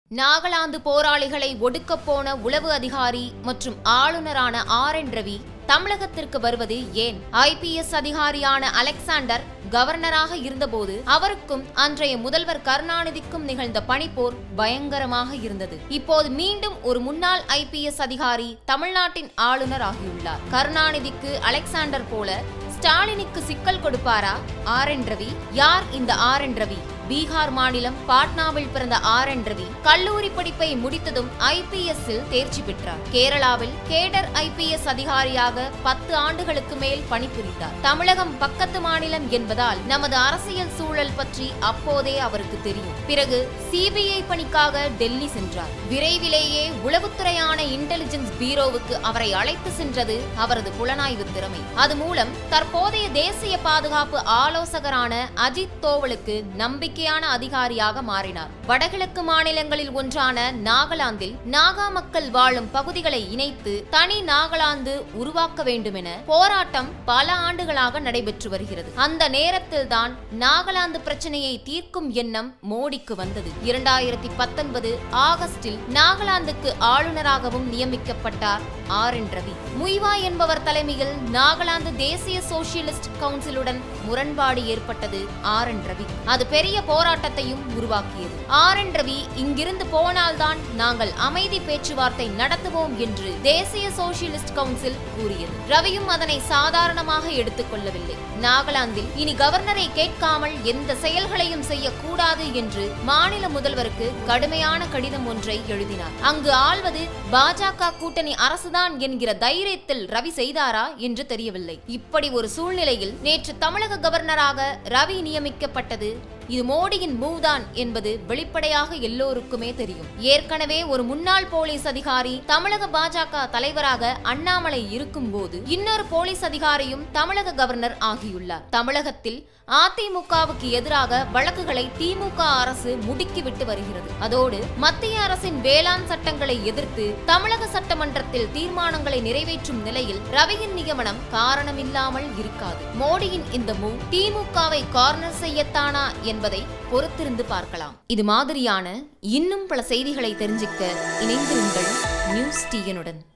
நாகாலாந்து போராளிகளை ஒடுக்கப் போன உளவு அதிகாரி மற்றும் ஆளுநரான ஆர் என் ரவி தமிழகத்திற்கு வருவது ஏன் ஐபிஎஸ் அதிகாரியான அலெக்சாண்டர் கவர்னராக இருந்தபோது அவருக்கும் அன்றைய முதல்வர் கருணாநிதிக்கும் நிகழ்ந்த பனிப்போர் பயங்கரமாக இருந்தது இப்போது மீண்டும் ஒரு முன்னாள் ஐபிஎஸ் அதிகாரி தமிழ்நாட்டின் ஆளுநர் ஆகியுள்ளார் கருணாநிதிக்கு அலெக்சாண்டர் போல ஸ்டாலினுக்கு சிக்கல் கொடுப்பாரா ஆர் என் ரவி யார் இந்த ஆர் என் ரவி பீகார் மாநிலம் பாட்னாவில் பிறந்த ஆர் என் ரவி கல்லூரி படிப்பை முடித்ததும் ஐபிஎஸ் இல் தேர்ச்சி பெற்றார் கேரளாவில் கேடர் ஐபிஎஸ் அதிகாரியாக பத்து ஆண்டுகளுக்கு மேல் பணிபுரிந்தார் தமிழகம் பக்கத்து மாநிலம் என்பதால் நமது அரசியல் சூழல் பற்றி அப்போதே அவருக்கு தெரியும் பிறகு சிபிஐ பணிக்காக டெல்லி சென்றார் விரைவிலேயே உளவுத்துறையான இன்டெலிஜென்ஸ் பீரோவுக்கு அவரை அழைத்து சென்றது அவரது புலனாய்வு திறமை அது மூலம் தற்போதைய தேசிய பாதுகாப்பு ஆலோசகரான அஜித் தோவலுக்கு நம்பிக்கையான அதிகாரியாக மாறினார் வடகிழக்கு மாநிலங்களில் ஒன்றான நாகாலாந்தில் நாகா மக்கள் வாழும் பகுதிகளை இணைத்து தனி நாகாலாந்து உருவாக்க வேண்டுமென போராட்டம் பல ஆண்டுகளாக நடைபெற்று வருகிறது அந்த நேரத்தில் தான் நாகாலாந்து பிரச்சனையை தீர்க்கும் எண்ணம் மோடிக்கு வந்தது இரண்டாயிரத்தி பத்தொன்பது ஆகஸ்டில் நாகாலாந்துக்கு ஆளுநராகவும் நியமிக்கப்பட்டார் ஆர் என் ரவி முய்வா என்பவர் தலைமையில் நாகாலாந்து தேசிய சோசியலிஸ்ட் கவுன்சிலுடன் முரண்பாடு ஏற்பட்டது ஆர் என் ரவி அது பெரிய போராட்டத்தையும் உருவாக்கியது ஆர் என் ரவி இங்கிருந்து போனால்தான் நாங்கள் அமைதி பேச்சுவார்த்தை நடத்துவோம் என்று தேசிய சோசியலிஸ்ட் கவுன்சில் கூறியது ரவியும் அதனை சாதாரணமாக எடுத்துக்கொள்ளவில்லை நாகாலாந்தில் இனி கவர்னரை கேட்காமல் எந்த செயல்களையும் செய்யக்கூடாது என்று மாநில முதல்வருக்கு கடுமையான கடிதம் ஒன்றை எழுதினார் அங்கு ஆள்வது பாஜக கூட்டணி அரசுதான் என்கிற தைரியத்தில் ரவி செய்தாரா என்று தெரியவில்லை இப்படி ஒரு சூழ்நிலையில் நேற்று தமிழக கவர்னராக ரவி நியமிக்கப்பட்டது இது மோடியின் மூவ் தான் என்பது வெளிப்படையாக எல்லோருக்குமே தெரியும் ஏற்கனவே ஒரு முன்னாள் போலீஸ் அதிகாரி தமிழக பாஜக தலைவராக அண்ணாமலை இருக்கும்போது இன்னொரு போலீஸ் அதிகாரியும் தமிழக கவர்னர் ஆகியுள்ளார் தமிழகத்தில் அதிமுகவுக்கு எதிராக வழக்குகளை திமுக அரசு முடுக்கிவிட்டு வருகிறது அதோடு மத்திய அரசின் வேளாண் சட்டங்களை எதிர்த்து தமிழக சட்டமன்றத்தில் தீர்மானங்களை நிறைவேற்றும் நிலையில் ரவியின் நியமனம் காரணமில்லாமல் இருக்காது மோடியின் இந்த மூவ் திமுகவை கார்னர் செய்யத்தானா என்பதை பொறுத்திருந்து பார்க்கலாம் இது மாதிரியான இன்னும் பல செய்திகளை தெரிஞ்சுக்க இணைந்திருங்கள் நியூஸ் டிஎனுடன்